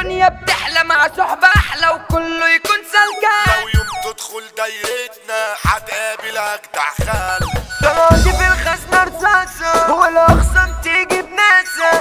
الدنيا بتحلى مع صحبة أحلى وكله يكون سلكان لو يوم تدخل دايرتنا هتقابل اجدع خال تراضي في الخزنة رصاصة والأخصام تيجي بناسة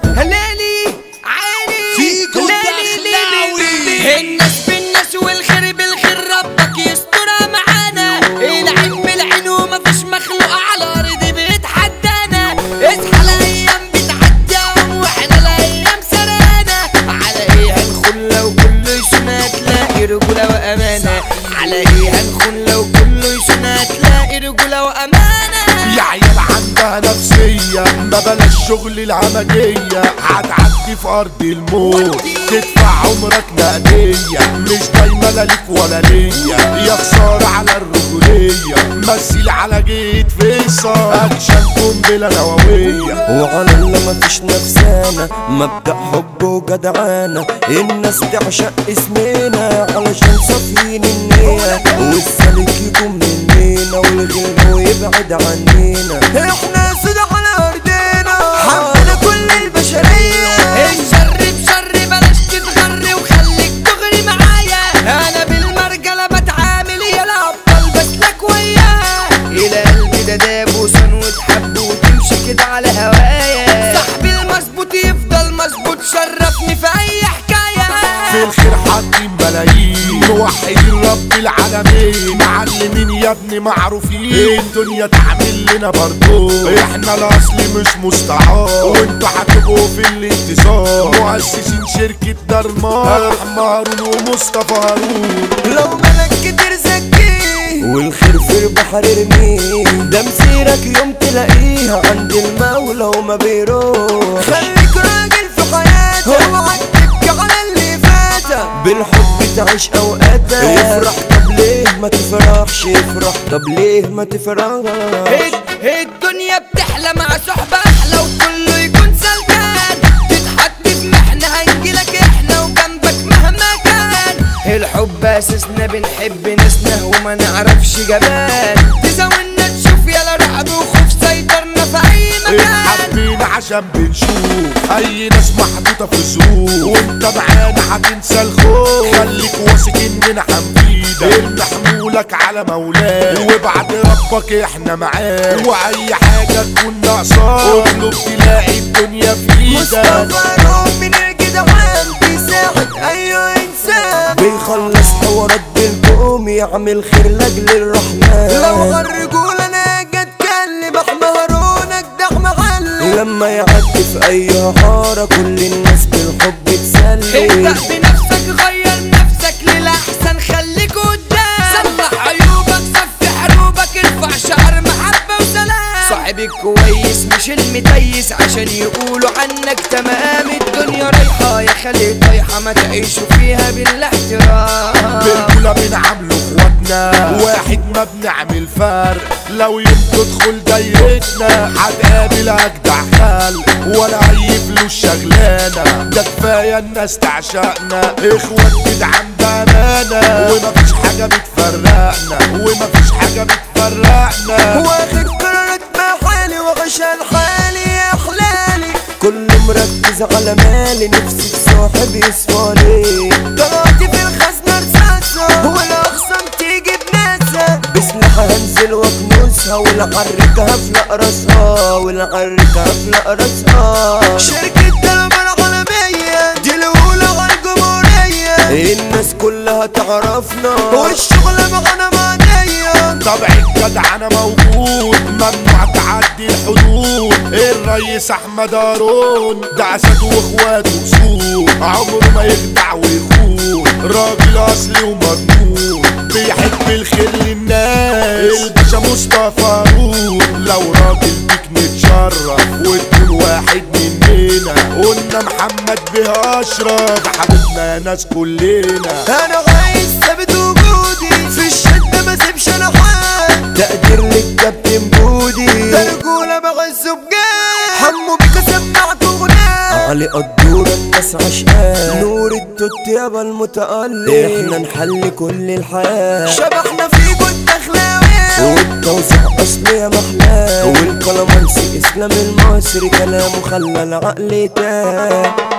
هلالي عيني فيكو هلالي الدخلاوي. ليلي. الناس بالناس والخير بالخير ربك يسترها معانا العين بالعين ومفيش مخلوق على الأرض بيتحدانا اصحى الأيام بتعدي واحنا الأيام سرانا على ايه هنخون لو كله سنة تلاقي رجولة وأمانة على ايه هنخون لو كله سنة تلاقي رجولة وأمانة يا عيال عندها نفسية ما بلاش شغل العملية هتعدي في أرض الموت تدفع عمرك نقدية مش دايما لا ليك ولا ليا يا خسارة على الرجولية مثيل على جيت فيصل أكشن قنبلة نووية وعلى اللي مفيش نفسانا مبدأ حب وجدعانة الناس تعشق اسمنا علشان صافيين النية والسالك يكون مننا والغل يبعد عنينا احنا سود على ارضنا حبنا كل البشرية الشر بشر بلاش تتغر وخليك تغري معايا انا بالمرجلة بتعامل يا الابطال بسلك وياه الى قلبي ده داب وصن وتحب وتمشي كده على هوايا صاحبي المظبوط يفضل مظبوط شرفني في اي حكاية في الخير حاطين ملايين موحدين رب العالمين معلمين يا ابني معروفين الدنيا تعمل لنا برضو احنا الاصل مش مستعار وانتوا هتبقوا في الانتصار مؤسسين شركة درمار هارون ومصطفى هارون لو ملك كتير زكيه والخير في البحر ارميه ده مسيرك يوم تلاقيها عند المولى وما بيروح خليك راجل في حياتك اوعى تبكي على اللي فاتك بالحب تعيش اوقاتك افرح طب ليه ما تفرحش افرح طب ليه ما تفرحش الدنيا بتحلى مع صحبة أحلى وكله يكون سلكان تتحط في محنة هنجيلك احنا وجنبك مهما كان الحب أساسنا بنحب ناسنا وما نعرفش جبان تزاولنا تشوف يلا رعب وخوف سيطرنا في أي مكان اتحبينا عشان بنشوف اي ناس محطوطة في سوق وانت معانا هتنسى الخوف خليك واثق اننا هنفيدك ارمي حمولك على مولاك وبعد ربك احنا معاك واي حاجة تكون ناقصاك اطلب تلاقي الدنيا في ايدك مصطفى روح من الجدعان بيساعد ايوه انسان بيخلص حوارات بالقوم يعمل خير لاجل الرحمن لو غرقول انا اجي اتكلم احمى هارونك ده محل لما يعدي في اي حارة كل الناس بالحب تسلي ابدأ بنفسك غير نفسك للأحسن خليك قدام صلح عيوبك صفي حروبك ارفع شعر محبة وسلام صاحبي كويس مش المتيس عشان يقولوا عنك تمام الدنيا رايحة يا خلي طايحة ما تعيشوا فيها بالاحترام بالكولا بنعامله اخواتنا واحد ما بنعمل فرق لو يوم تدخل دايرتنا هتقابل اجدع خال ولا اي فلوس شغلانه ده كفايه الناس تعشقنا اخوات جدعان بامانه ومفيش حاجه بتفرقنا ومفيش حاجه بتفرقنا واخد قرارات بحالي وعشان حالي يا حلالي كل مركز على مالي نفسي في صاحب يصفالي طلعت في الخزنة رصاصة والأخصام تيجي بناسة بسلاحها هنزل واكنسها والعركها في راسها والعركها في راسها شركة دلمر العالمية دي الأولى على الجمهورية الناس كلها تعرفنا والشغل معانا معنية طبع الجدع انا موجود ممنوع تعدي الحدود الريس احمد هارون ده اسد واخواته سود عمره ما يخدع ويخون راجل اصلي ومضمون بيحب الخير للناس الباشا مصطفى هارون لو راجل بيك نتشرف وتكون واحد مننا قلنا محمد بيه اشرف ده حبيبنا يا ناس كلنا انا عايز ثابت وجودي في الشدة ما سيبش انا حال تقدير للكابتن بودي ده رجولة بعز بجاه حمو بيك سمعت اغنية علي قدورة الناس عشقان نور التوت يابا المتألق احنا نحل كل الحياة شبحنا في جود اخلاوي والتوزيع اصلي يا محلاه والكلامانسي اسلام المصري كلامه خلى العقل تاه